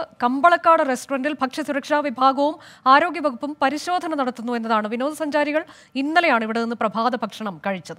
കമ്പളക്കാട് റെസ്റ്റോറന്റിൽ ഭക്ഷ്യസുരക്ഷാ വിഭാഗവും ആരോഗ്യവകുപ്പും പരിശോധന നടത്തുന്നു എന്നതാണ് വിനോദസഞ്ചാരികൾ ഇന്നലെയാണ് ഇവിടെ നിന്ന് പ്രഭാത ഭക്ഷണം കഴിച്ചത്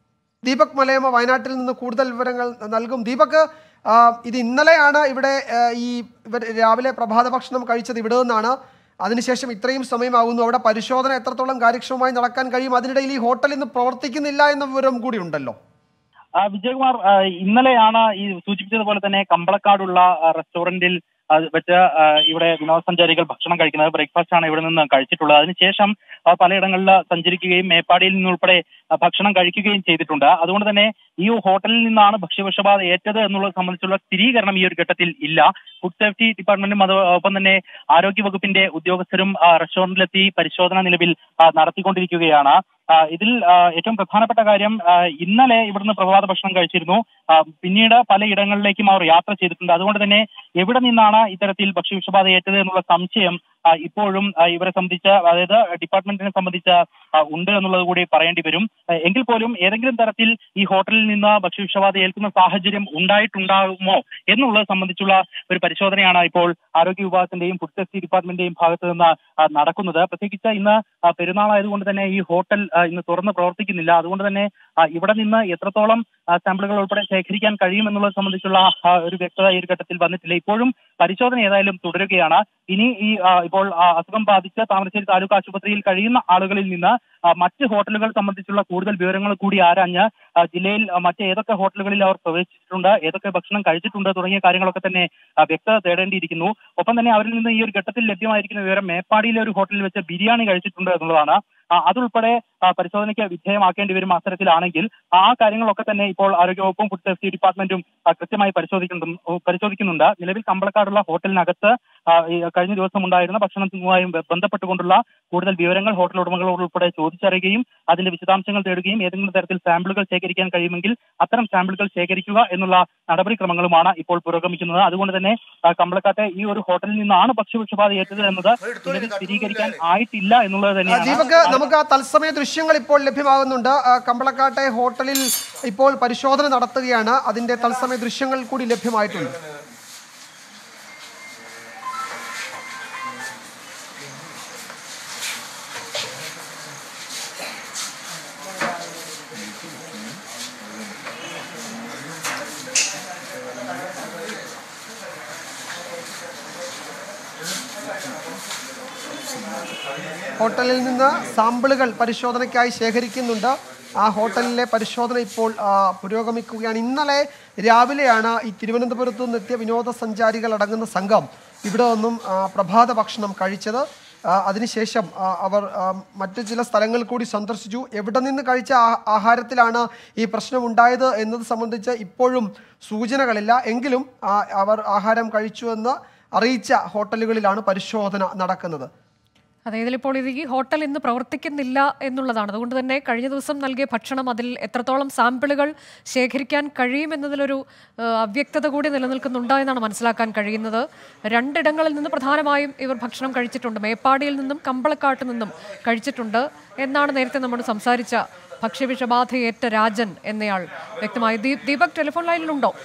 ദീപക് മലയമ്മ വയനാട്ടിൽ നിന്ന് കൂടുതൽ വിവരങ്ങൾ നൽകും ദീപക് ആ, ഇത് ഇന്നലെയാണ് ഇവിടെ ആ, ഈ ഇവർ രാവിലെ പ്രഭാത ഭക്ഷണം കഴിച്ചത് ഇവിടെ നിന്നാണ് അതിനുശേഷം ഇത്രയും സമയമാകുന്നു അവിടെ പരിശോധന എത്രത്തോളം കാര്യക്ഷമമായി നടക്കാൻ കഴിയും അതിനിടയിൽ ഈ ഹോട്ടൽ ഇന്ന് പ്രവർത്തിക്കുന്നില്ല എന്ന വിവരം കൂടി ഉണ്ടല്ലോ ആ, വിജയകുമാർ ആ, ഇന്നലെയാണ് ഈ സൂചിപ്പിച്ചതുപോലെ തന്നെ കമ്പളക്കാടുള്ള ആ, റെസ്റ്റോറന്റിൽ ആ, വെച്ച് ആ, ഇവിടെ വിനോദസഞ്ചാരികൾ ഭക്ഷണം കഴിക്കുന്നത് ബ്രേക്ക്ഫാസ്റ്റ് ആണ് ഇവിടെ നിന്ന് കഴിച്ചിട്ടുള്ളത് അതിനുശേഷം ആ, പലയിടങ്ങളിൽ സഞ്ചരിക്കുകയും മേപ്പാടിയിൽ നിന്നുൾപ്പെടെ ആ, ഭക്ഷണം കഴിക്കുകയും ചെയ്തിട്ടുണ്ട് അതുകൊണ്ട് തന്നെ ഈ ഹോട്ടലിൽ നിന്നാണ് ഭക്ഷ്യവിഷബാധ ഏറ്റത് എന്നുള്ളത് സംബന്ധിച്ചുള്ള സ്ഥിരീകരണം ഈ ഒരു ഘട്ടത്തിൽ ഇല്ല ഫുഡ് സേഫ്റ്റി ഡിപ്പാർട്ട്മെന്റും അതോടൊപ്പം തന്നെ ആരോഗ്യ വകുപ്പിന്റെ ഉദ്യോഗസ്ഥരും ആ, റെസ്റ്റോറന്റിലെത്തി പരിശോധന നിലവിൽ ആ, നടത്തിക്കൊണ്ടിരിക്കുകയാണ് ആ, ഇതിൽ ആ, ഏറ്റവും പ്രധാനപ്പെട്ട കാര്യം ആ, ഇന്നലെ ഇവിടുന്ന് പ്രഭാത ഭക്ഷണം കഴിച്ചിരുന്നു ആ, പിന്നീട് പലയിടങ്ങളിലേക്കും അവർ യാത്ര ചെയ്തിട്ടുണ്ട് അതുകൊണ്ട് തന്നെ എവിടെ നിന്നാണ് ഇത്തരത്തിൽ ഭക്ഷ്യവിഷബാധ ഏറ്റത് എന്നുള്ള സംശയം ആ, ഇപ്പോഴും ആ, ഇവരെ സംബന്ധിച്ച് അതായത് ഡിപ്പാർട്ട്മെന്റിനെ സംബന്ധിച്ച് ആ, ഉണ്ട് എന്നുള്ളത് കൂടി പറയേണ്ടി വരും ആ, എങ്കിൽ പോലും ഏതെങ്കിലും തരത്തിൽ ഈ ഹോട്ടലിൽ നിന്ന് ഭക്ഷ്യവിഷബാധ ഏൽക്കുന്ന സാഹചര്യം ഉണ്ടായിട്ടുണ്ടാകുമോ എന്നുള്ളത് സംബന്ധിച്ചുള്ള ഒരു പരിശോധനയാണ് ഇപ്പോൾ ആരോഗ്യ വിഭാഗത്തിന്റെയും ഫുഡ് സേഫ്റ്റി ഡിപ്പാർട്ട്മെന്റിന്റെയും ഭാഗത്ത് നിന്ന് ആ, നടക്കുന്നത് പ്രത്യേകിച്ച് ഇന്ന് ആ, പെരുന്നാളായതുകൊണ്ട് തന്നെ ഈ ഹോട്ടൽ ആ, ഇന്ന് തുറന്ന് പ്രവർത്തിക്കുന്നില്ല അതുകൊണ്ട് തന്നെ ആ, ഇവിടെ നിന്ന് എത്രത്തോളം ആ, സാമ്പിളുകൾ ഉൾപ്പെടെ ശേഖരിക്കാൻ കഴിയും എന്നുള്ളത് സംബന്ധിച്ചുള്ള ആ, ഒരു വ്യക്തത ഈ ഒരു ഘട്ടത്തിൽ വന്നിട്ടില്ല ഇപ്പോഴും പരിശോധന ഏതായാലും തുടരുകയാണ് ഇനി ഈ ആ, ഇപ്പോൾ ആ, അസുഖം ബാധിച്ച് താമരശ്ശേരി താലൂക്ക് ആശുപത്രിയിൽ കഴിയുന്ന ആളുകളിൽ നിന്ന് ആ, മറ്റ് ഹോട്ടലുകൾ സംബന്ധിച്ചുള്ള കൂടുതൽ വിവരങ്ങൾ കൂടി ആരാഞ്ഞ് ആ, ജില്ലയിൽ ആ, മറ്റ് ഏതൊക്കെ ഹോട്ടലുകളിൽ അവർ പ്രവേശിച്ചിട്ടുണ്ട് ഏതൊക്കെ ഭക്ഷണം കഴിച്ചിട്ടുണ്ട് തുടങ്ങിയ കാര്യങ്ങളൊക്കെ തന്നെ ആ, വ്യക്തത തേടേണ്ടിയിരിക്കുന്നു ഒപ്പം തന്നെ അവരിൽ നിന്ന് ഈ ഒരു ഘട്ടത്തിൽ ലഭ്യമായിരിക്കുന്ന വിവരം മേപ്പാടിയിലെ ഒരു ഹോട്ടലിൽ വെച്ച് ബിരിയാണി കഴിച്ചിട്ടുണ്ട് എന്നുള്ളതാണ് ആ, അതുൾപ്പെടെ ആ, പരിശോധനയ്ക്ക് വിധേയമാക്കേണ്ടി വരും അത്തരത്തിലാണെങ്കിൽ ആ കാര്യങ്ങളൊക്കെ തന്നെ ഇപ്പോൾ ആരോഗ്യവകുപ്പും ഫുഡ് സേഫ്റ്റി ഡിപ്പാർട്ട്മെന്റും ആ, കൃത്യമായി പരിശോധിക്കുന്നുണ്ട് പരിശോധിക്കുന്നുണ്ട് നിലവിൽ കമ്പളക്കാടുള്ള ഹോട്ടലിനകത്ത് ആ, ഈ കഴിഞ്ഞ ദിവസം ഉണ്ടായിരുന്ന ഭക്ഷണവുമായും ബ- ബന്ധപ്പെട്ടുകൊണ്ടുള്ള കൂടുതൽ വിവരങ്ങൾ ഹോട്ടൽ ഉടമകളോട് ഉൾപ്പെടെ ചോദിച്ചറിയുകയും അതിന്റെ വിശദാംശങ്ങൾ തേടുകയും ഏതെങ്കിലും തരത്തിൽ സാമ്പിളുകൾ ശേഖരിക്കാൻ കഴിയുമെങ്കിൽ അത്തരം സാമ്പിളുകൾ ശേഖരിക്കുക എന്നുള്ള നടപടിക്രമങ്ങളുമാണ് ഇപ്പോൾ പുരോഗമിക്കുന്നത് അതുകൊണ്ട് തന്നെ ആ, കമ്പളക്കാട്ടെ ഈ ഒരു ഹോട്ടലിൽ നിന്നാണ് ഭക്ഷ്യവിഷബാധ ഏറ്റത് എന്നത് നിലവിൽ സ്ഥിരീകരിക്കാൻ ആയിട്ടില്ല എന്നുള്ളത് ആ, തന്നെയാണ് ദീപക് നമുക്ക് ആ തത്സമയ ദൃശ്യങ്ങൾ ഇപ്പോൾ ലഭ്യമാകുന്നുണ്ട് ആ, കമ്പളക്കാട്ടെ ഹോട്ടലിൽ ഇപ്പോൾ പരിശോധന നടത്തുകയാണ് അതിന്റെ തത്സമയ ദൃശ്യങ്ങൾ കൂടി ലഭ്യമായിട്ടുണ്ട് ഹോട്ടലിൽ നിന്ന് സാമ്പിളുകൾ പരിശോധനയ്ക്കായി ശേഖരിക്കുന്നുണ്ട് ആ ഹോട്ടലിലെ പരിശോധന ഇപ്പോൾ ആ, പുരോഗമിക്കുകയാണ് ഇന്നലെ രാവിലെയാണ് ഈ തിരുവനന്തപുരത്തു നിന്ന് എത്തിയ വിനോദസഞ്ചാരികൾ അടങ്ങുന്ന സംഘം ഇവിടെ നിന്നും ആ, പ്രഭാത ഭക്ഷണം കഴിച്ചത് ആ, അതിനുശേഷം ആ, അവർ ആ, മറ്റ് ചില സ്ഥലങ്ങൾ കൂടി സന്ദർശിച്ചു എവിടെ നിന്ന് കഴിച്ച ആ- ആഹാരത്തിലാണ് ഈ പ്രശ്നം ഉണ്ടായത് എന്നത് സംബന്ധിച്ച് ഇപ്പോഴും സൂചനകളില്ല എങ്കിലും ആ, അവർ ആഹാരം കഴിച്ചു എന്ന് അറിയിച്ച ഹോട്ടലുകളിലാണ് പരിശോധന നടക്കുന്നത് അതെ ഇതിലിപ്പോൾ ഇത് ഈ ഹോട്ടൽ ഇന്ന് പ്രവർത്തിക്കുന്നില്ല എന്നുള്ളതാണ് അതുകൊണ്ട് തന്നെ കഴിഞ്ഞ ദിവസം നൽകിയ ഭക്ഷണം അതിൽ എത്രത്തോളം സാമ്പിളുകൾ ശേഖരിക്കാൻ കഴിയുമെന്നതിലൊരു ആ, അവ്യക്തത കൂടി നിലനിൽക്കുന്നുണ്ട് എന്നാണ് മനസ്സിലാക്കാൻ കഴിയുന്നത് രണ്ടിടങ്ങളിൽ നിന്ന് പ്രധാനമായും ഇവർ ഭക്ഷണം കഴിച്ചിട്ടുണ്ട് മേപ്പാടിയിൽ നിന്നും കമ്പളക്കാട്ട് നിന്നും കഴിച്ചിട്ടുണ്ട് എന്നാണ് നേരത്തെ നമ്മൾ സംസാരിച്ച ഭക്ഷ്യവിഷബാധയേറ്റ രാജൻ എന്നയാൾ വ്യക്തമായി ദീപ് ദീപക് ടെലിഫോൺ ലൈനിലുണ്ടോ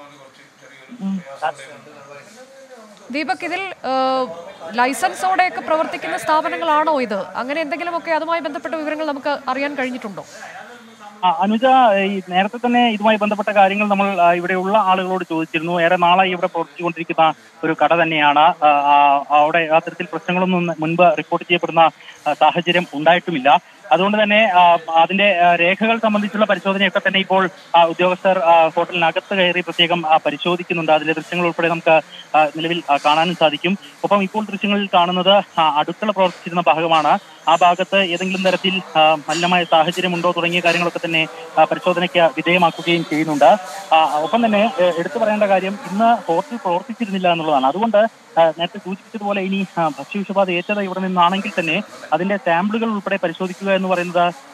ദീപക് ഇതിൽ ആ, ലൈസൻസോടെയൊക്കെ പ്രവർത്തിക്കുന്ന സ്ഥാപനങ്ങളാണോ ഇത് അങ്ങനെ എന്തെങ്കിലുമൊക്കെ അതുമായി ബന്ധപ്പെട്ട വിവരങ്ങൾ നമുക്ക് അറിയാൻ കഴിഞ്ഞിട്ടുണ്ടോ ആ, അനുജ ഈ നേരത്തെ തന്നെ ഇതുമായി ബന്ധപ്പെട്ട കാര്യങ്ങൾ നമ്മൾ ആ, ഇവിടെയുള്ള ആളുകളോട് ചോദിച്ചിരുന്നു ഏറെ നാളായി ഇവിടെ പ്രവർത്തിച്ചുകൊണ്ടിരിക്കുന്ന ഒരു കട തന്നെയാണ് ആ, ആ, അവിടെ അത്തരത്തിൽ പ്രശ്നങ്ങളൊന്നും മുൻപ് റിപ്പോർട്ട് ചെയ്യപ്പെടുന്ന ആ, സാഹചര്യം ഉണ്ടായിട്ടുമില്ല അതുകൊണ്ട് തന്നെ ആ, അതിന്റെ ആ, രേഖകൾ സംബന്ധിച്ചുള്ള പരിശോധനയൊക്കെ തന്നെ ഇപ്പോൾ ആ, ഉദ്യോഗസ്ഥർ ആ, ഹോട്ടലിനകത്ത് കയറി പ്രത്യേകം ആ, പരിശോധിക്കുന്നുണ്ട് അതിലെ ദൃശ്യങ്ങൾ ഉൾപ്പെടെ നമുക്ക് ആ, നിലവിൽ ആ, കാണാനും സാധിക്കും ഒപ്പം ഇപ്പോൾ ദൃശ്യങ്ങളിൽ കാണുന്നത് ആ, അടുക്കള പ്രവർത്തിച്ചിരുന്ന ഭാഗമാണ് ആ ഭാഗത്ത് ഏതെങ്കിലും തരത്തിൽ ആ, മലിനമായ സാഹചര്യമുണ്ടോ തുടങ്ങിയ കാര്യങ്ങളൊക്കെ തന്നെ ആ, പരിശോധനയ്ക്ക് വിധേയമാക്കുകയും ചെയ്യുന്നുണ്ട് ആ, ഒപ്പം തന്നെ ഏ, എടുത്തു പറയേണ്ട കാര്യം ഇന്ന് ഹോട്ടൽ പ്രവർത്തിച്ചിരുന്നില്ല എന്നുള്ളതാണ് അതുകൊണ്ട് ആ, നേരത്തെ സൂചിപ്പിച്ചതുപോലെ ഇനി ആ, ഭക്ഷ്യവിഷബാധ ഏറ്റത് ഇവിടെ നിന്നാണെങ്കിൽ തന്നെ അതിന്റെ സാമ്പിളുകൾ ഉൾപ്പെടെ പരിശോധിക്കുക എന്ന് പറയുന്നത്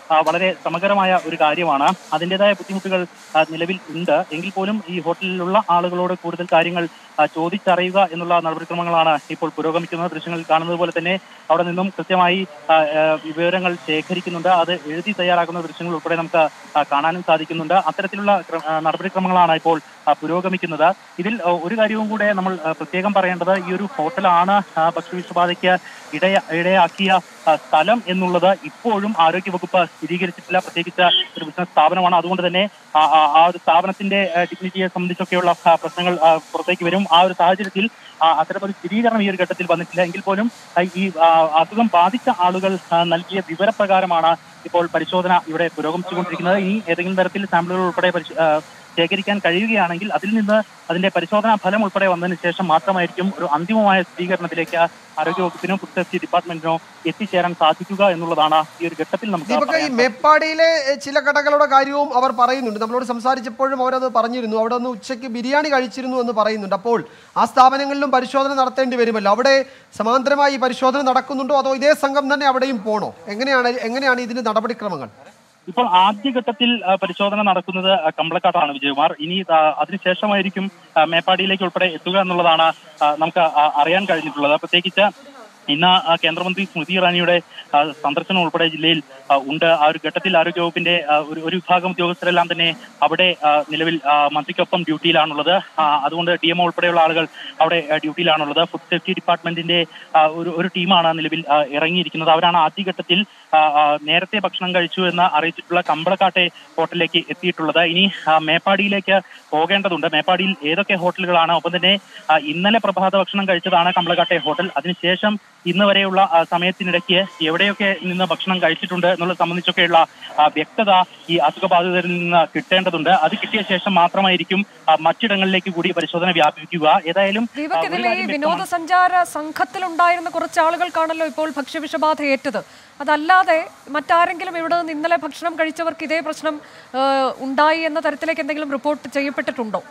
ആ, വളരെ സമഗ്രമായ ഒരു കാര്യമാണ് അതിൻ്റെതായ ബുദ്ധിമുട്ടുകൾ ആ, നിലവിൽ ഉണ്ട് എങ്കിൽ പോലും ഈ ഹോട്ടലിലുള്ള ആളുകളോട് കൂടുതൽ കാര്യങ്ങൾ ആ, ചോദിച്ചറിയുക എന്നുള്ള നടപടിക്രമങ്ങളാണ് ഇപ്പോൾ പുരോഗമിക്കുന്നത് ദൃശ്യങ്ങളിൽ കാണുന്നത് പോലെ തന്നെ അവിടെ നിന്നും കൃത്യമായി ആ, ആ, വിവരങ്ങൾ ശേഖരിക്കുന്നുണ്ട് അത് എഴുതി തയ്യാറാക്കുന്ന ദൃശ്യങ്ങൾ ഉൾപ്പെടെ നമുക്ക് ആ, കാണാനും സാധിക്കുന്നുണ്ട് അത്തരത്തിലുള്ള ക്ര- ആ, നടപടിക്രമങ്ങളാണ് ഇപ്പോൾ ആ, പുരോഗമിക്കുന്നത് ഇതിൽ ആ, ഒരു കാര്യവും കൂടെ നമ്മൾ ആ, പ്രത്യേകം പറയേണ്ടത് ഈ ഒരു ഹോട്ടലാണ് ആ, ഭക്ഷ്യവിഷബാധയ്ക്ക് ഇടയ ഇടയാക്കിയ ആ, സ്ഥലം എന്നുള്ളത് ഇപ്പോഴും ആരോഗ്യവകുപ്പ് സ്ഥിരീകരിച്ചിട്ടില്ല പ്രത്യേകിച്ച് ഒരു ബിസിനസ് സ്ഥാപനമാണ് അതുകൊണ്ട് തന്നെ ആ ആ- ആ ഒരു സ്ഥാപനത്തിന്റെ ഡിഗ്നിറ്റിയെ സംബന്ധിച്ചൊക്കെയുള്ള ആ, പ്രശ്നങ്ങൾ ആ, പുറത്തേക്ക് വരും ആ ഒരു സാഹചര്യത്തിൽ ആ, അത്തരമൊരു സ്ഥിരീകരണം ഈ ഒരു ഘട്ടത്തിൽ വന്നിട്ടില്ല എങ്കിൽ പോലും ആ, ഈ ആ, അസുഖം ബാധിച്ച ആളുകൾ ആ, നൽകിയ വിവരപ്രകാരമാണ് ഇപ്പോൾ പരിശോധന ഇവിടെ പുരോഗമിച്ചുകൊണ്ടിരിക്കുന്നത് ഇനി ഏതെങ്കിലും തരത്തിൽ സാമ്പിളുകൾ ഉൾപ്പെടെ പരിശ- ആ, ശേഖരിക്കാൻ കഴിയുകയാണെങ്കിൽ അതിൽ നിന്ന് അതിന്റെ പരിശോധനാ ഫലം ഉൾപ്പെടെ വന്നതിന് ശേഷം മാത്രമായിരിക്കും ഒരു അന്തിമമായ സ്ഥിരീകരണത്തിലേക്ക് ആരോഗ്യവകുപ്പിനോ ഫുഡ് സേഫ്റ്റി ഡിപ്പാർട്ട്മെന്റിനോ എത്തിച്ചേരാൻ സാധിക്കുക എന്നുള്ളതാണ് ഈ ഒരു ഘട്ടത്തിൽ നമുക്ക് ദീപക് ഈ പറയാൻ മേപ്പാടിയിലെ എ, ചില കടകളുടെ കാര്യവും അവർ പറയുന്നുണ്ട് നമ്മളോട് സംസാരിച്ചപ്പോഴും അവരത് പറഞ്ഞിരുന്നു അവിടെ ഒന്ന് ഉച്ചയ്ക്ക് ബിരിയാണി കഴിച്ചിരുന്നു എന്ന് പറയുന്നുണ്ട് അപ്പോൾ ആ സ്ഥാപനങ്ങളിലും പരിശോധന നടത്തേണ്ടി വരുമല്ലോ അവിടെ സമാന്തരമായി ഈ പരിശോധന നടക്കുന്നുണ്ടോ അതോ ഇതേ സംഘം തന്നെ അവിടെയും പോണോ എങ്ങനെയാണ് എങ്ങനെയാണ് ഇതിന് നടപടിക്രമങ്ങൾ ഇപ്പോൾ ആദ്യഘട്ടത്തിൽ ആ, പരിശോധന നടക്കുന്നത് ആ, കമ്പളക്കാട്ടാണ് വിജയകുമാർ ഇനി ആ, അതിനുശേഷമായിരിക്കും ആ, മേപ്പാടിയിലേക്ക് ഉൾപ്പെടെ എത്തുക എന്നുള്ളതാണ് ആ, നമുക്ക് ആ, അറിയാൻ കഴിഞ്ഞിട്ടുള്ളത് പ്രത്യേകിച്ച് ഇന്ന് ആ, കേന്ദ്രമന്ത്രി സ്മൃതി ഇറാനിയുടെ ആ, സന്ദർശനം ഉൾപ്പെടെ ജില്ലയിൽ ആ, ഉണ്ട് ആ ഒരു ഘട്ടത്തിൽ ആരോഗ്യവകുപ്പിന്റെ ആ, ഒരു ഒരു വിഭാഗം ഉദ്യോഗസ്ഥരെല്ലാം തന്നെ അവിടെ ആ, നിലവിൽ ആ, മന്ത്രിക്കൊപ്പം ഡ്യൂട്ടിയിലാണുള്ളത് ആ, അതുകൊണ്ട് ഡി എം ഉൾപ്പെടെയുള്ള ആളുകൾ അവിടെ ആ, ഡ്യൂട്ടിയിലാണുള്ളത് ഫുഡ് സേഫ്റ്റി ഡിപ്പാർട്ട്മെന്റിന്റെ ആ, ഒരു ഒരു ടീമാണ് നിലവിൽ ആ, ഇറങ്ങിയിരിക്കുന്നത് അവരാണ് ആദ്യഘട്ടത്തിൽ ആ, ആ, നേരത്തെ ഭക്ഷണം കഴിച്ചു എന്ന് അറിയിച്ചിട്ടുള്ള കമ്പളക്കാട്ടെ ഹോട്ടലിലേക്ക് എത്തിയിട്ടുള്ളത് ഇനി ആ, മേപ്പാടിയിലേക്ക് പോകേണ്ടതുണ്ട് മേപ്പാടിയിൽ ഏതൊക്കെ ഹോട്ടലുകളാണ് ഒപ്പം തന്നെ ആ, ഇന്നലെ പ്രഭാത ഭക്ഷണം കഴിച്ചതാണ് കമ്പളക്കാട്ടെ ഹോട്ടൽ അതിനുശേഷം ഇന്ന് വരെയുള്ള ആ, സമയത്തിനിടയ്ക്ക് എവിടെയൊക്കെ നിന്ന് ഭക്ഷണം കഴിച്ചിട്ടുണ്ട് എന്നുള്ളത് സംബന്ധിച്ചൊക്കെയുള്ള ആ, വ്യക്തത ഈ അസുഖബാധിതരിൽ നിന്ന് കിട്ടേണ്ടതുണ്ട് അത് കിട്ടിയ ശേഷം മാത്രമായിരിക്കും ആ, മറ്റിടങ്ങളിലേക്ക് കൂടി പരിശോധന വ്യാപിപ്പിക്കുക ഏതായാലും ആ, ദീപക് ഒരു ഇതിൽ ഈ കാര്യം വ്യക്തമാണ്. വിനോദസഞ്ചാര സംഘത്തിലുണ്ടായിരുന്ന കുറച്ച് ആളുകൾക്കാണല്ലോ ഇപ്പോൾ ഭക്ഷ്യവിഷബാധ ഏറ്റത് അതല്ലാതെ മറ്റാരെങ്കിലും ഇവിടെ നിന്ന് ഇന്നലെ ഭക്ഷണം കഴിച്ചവർക്ക് ഇതേ പ്രശ്നം ആ, ഉണ്ടായി എന്ന തരത്തിലേക്ക് എന്തെങ്കിലും റിപ്പോർട്ട് ചെയ്യപ്പെട്ടിട്ടുണ്ടോ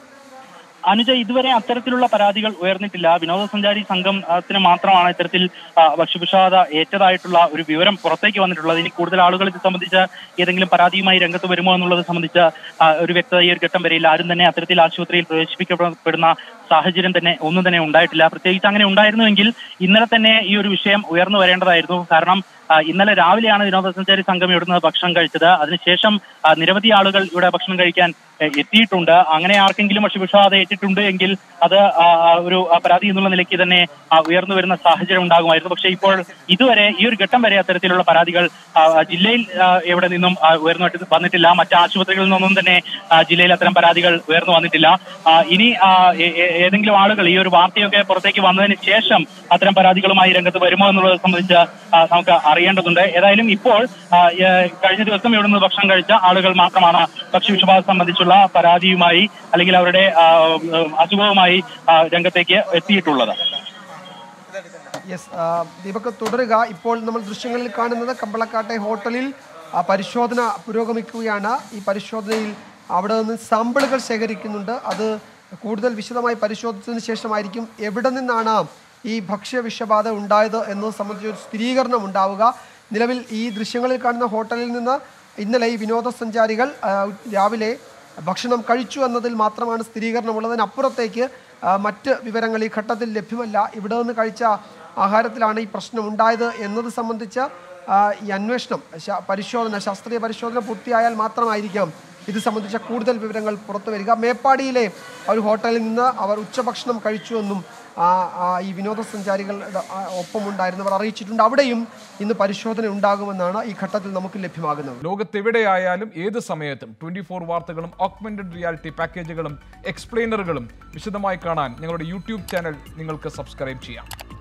അനുജ ഇതുവരെ അത്തരത്തിലുള്ള പരാതികൾ ഉയർന്നിട്ടില്ല വിനോദസഞ്ചാരി സംഘത്തിന് മാത്രമാണ് ഇത്തരത്തിൽ ആ, ഭക്ഷ്യവിഷാദ ഏറ്റതായിട്ടുള്ള ഒരു വിവരം പുറത്തേക്ക് വന്നിട്ടുള്ളത് ഇനി കൂടുതൽ ആളുകൾ ഇത് സംബന്ധിച്ച് ഏതെങ്കിലും പരാതിയുമായി രംഗത്ത് വരുമോ എന്നുള്ളത് സംബന്ധിച്ച് ആ, ഒരു വ്യക്തത ഈ ഒരു ഘട്ടം വരെയില്ല ആരും തന്നെ അത്തരത്തിൽ ആശുപത്രിയിൽ പ്രവേശിപ്പിക്കപ്പെടുന്ന സാഹചര്യം തന്നെ ഒന്നും തന്നെ ഉണ്ടായിട്ടില്ല പ്രത്യേകിച്ച് അങ്ങനെ ഉണ്ടായിരുന്നുവെങ്കിൽ ഇന്നലെ തന്നെ ഈ ഒരു വിഷയം ഉയർന്നു വരേണ്ടതായിരുന്നു കാരണം ആ, ഇന്നലെ രാവിലെയാണ് വിനോദസഞ്ചാരി സംഘം ഇവിടുന്ന് ഭക്ഷണം കഴിച്ചത് അതിനുശേഷം ആ, നിരവധി ആളുകൾ ഇവിടെ ഭക്ഷണം കഴിക്കാൻ എ, എത്തിയിട്ടുണ്ട് അങ്ങനെ ആർക്കെങ്കിലും ഭക്ഷ്യവിഷാദ ഏറ്റിട്ടുണ്ട് എങ്കിൽ അത് ആ, ആ, ഒരു ആ, പരാതി എന്നുള്ള നിലയ്ക്ക് തന്നെ ആ, ഉയർന്നു വരുന്ന സാഹചര്യം ഉണ്ടാകുമായിരുന്നു പക്ഷേ ഇപ്പോൾ ഇതുവരെ ഈ ഒരു ഘട്ടം വരെ അത്തരത്തിലുള്ള പരാതികൾ ആ, ആ, ജില്ലയിൽ ആ, എവിടെ നിന്നും ആ, ഉയർന്നു വട്ടി- വന്നിട്ടില്ല മറ്റ് ആശുപത്രികളിൽ നിന്നൊന്നും തന്നെ ആ, ജില്ലയിൽ അത്തരം പരാതികൾ ഉയർന്നു വന്നിട്ടില്ല ആ, ഇനി ആ, ഏ- ഏ- ഏതെങ്കിലും ആളുകൾ ഈ ഒരു വാർത്തയൊക്കെ പുറത്തേക്ക് വന്നതിന് ശേഷം അത്തരം പരാതികളുമായി രംഗത്ത് വരുമോ എന്നുള്ളത് സംബന്ധിച്ച് ആ, നമുക്ക് അറിയേണ്ടതുണ്ട് ഏതായാലും ഇപ്പോൾ ആ, ഏ, കഴിഞ്ഞ ദിവസം ഇവിടുന്ന് ഭക്ഷണം കഴിച്ച ആളുകൾ മാത്രമാണ് ഭക്ഷ്യവിഷബാധ സംബന്ധിച്ചുള്ള പരാതിയുമായി അല്ലെങ്കിൽ അവരുടെ ആ, ഉം, അസുഖവുമായി ആ, രംഗത്തേക്ക് എത്തിയിട്ടുള്ളത് യെസ് ദീപക് തുടരുക ഇപ്പോൾ നമ്മൾ ദൃശ്യങ്ങളിൽ കാണുന്നത് കമ്പളക്കാട്ടെ ഹോട്ടലിൽ ആ, പരിശോധന പുരോഗമിക്കുകയാണ് ഈ പരിശോധനയിൽ അവിടെ നിന്ന് സാമ്പിളുകൾ ശേഖരിക്കുന്നുണ്ട് അത് കൂടുതൽ വിശദമായി പരിശോധിച്ചതിന് ശേഷമായിരിക്കും എവിടെ നിന്നാണ് ഈ ഭക്ഷ്യവിഷബാധ ഉണ്ടായത് എന്നത് സംബന്ധിച്ച് ഒരു സ്ഥിരീകരണം ഉണ്ടാവുക നിലവിൽ ഈ ദൃശ്യങ്ങളിൽ കാണുന്ന ഹോട്ടലിൽ നിന്ന് ഇന്നലെ ഈ വിനോദസഞ്ചാരികൾ ആ, രാവിലെ ഭക്ഷണം കഴിച്ചു എന്നതിൽ മാത്രമാണ് സ്ഥിരീകരണമുള്ളത് അതിനപ്പുറത്തേക്ക് ആ, മറ്റ് വിവരങ്ങൾ ഈ ഘട്ടത്തിൽ ലഭ്യമല്ല ഇവിടെ നിന്ന് കഴിച്ച ആഹാരത്തിലാണ് ഈ പ്രശ്നം ഉണ്ടായത് എന്നത് സംബന്ധിച്ച് ആ, ഈ അന്വേഷണം ശാ- പരിശോധന ശാസ്ത്രീയ പരിശോധന പൂർത്തിയായാൽ മാത്രമായിരിക്കാം ഇത് സംബന്ധിച്ച കൂടുതൽ വിവരങ്ങൾ പുറത്തു വരിക മേപ്പാടിയിലെ ഒരു ഹോട്ടലിൽ നിന്ന് അവർ ഉച്ചഭക്ഷണം കഴിച്ചുവെന്നും ആ, ആ, ഈ വിനോദസഞ്ചാരികളുടെ ആ, ഒപ്പമുണ്ടായിരുന്നവർ അറിയിച്ചിട്ടുണ്ട് അവിടെയും ഇന്ന് പരിശോധന ഉണ്ടാകുമെന്നാണ് ഈ ഘട്ടത്തിൽ നമുക്ക് ലഭ്യമാകുന്നത് ലോകത്തെവിടെയായാലും ഏത് സമയത്തും ട്വന്റി ഫോർ വാർത്തകളും ഓഗ്മെന്റഡ് റിയാലിറ്റി പാക്കേജുകളും എക്സ്പ്ലെയിനറുകളും വിശദമായി കാണാൻ ഞങ്ങളുടെ യൂട്യൂബ് ചാനൽ നിങ്ങൾക്ക് സബ്സ്ക്രൈബ് ചെയ്യാം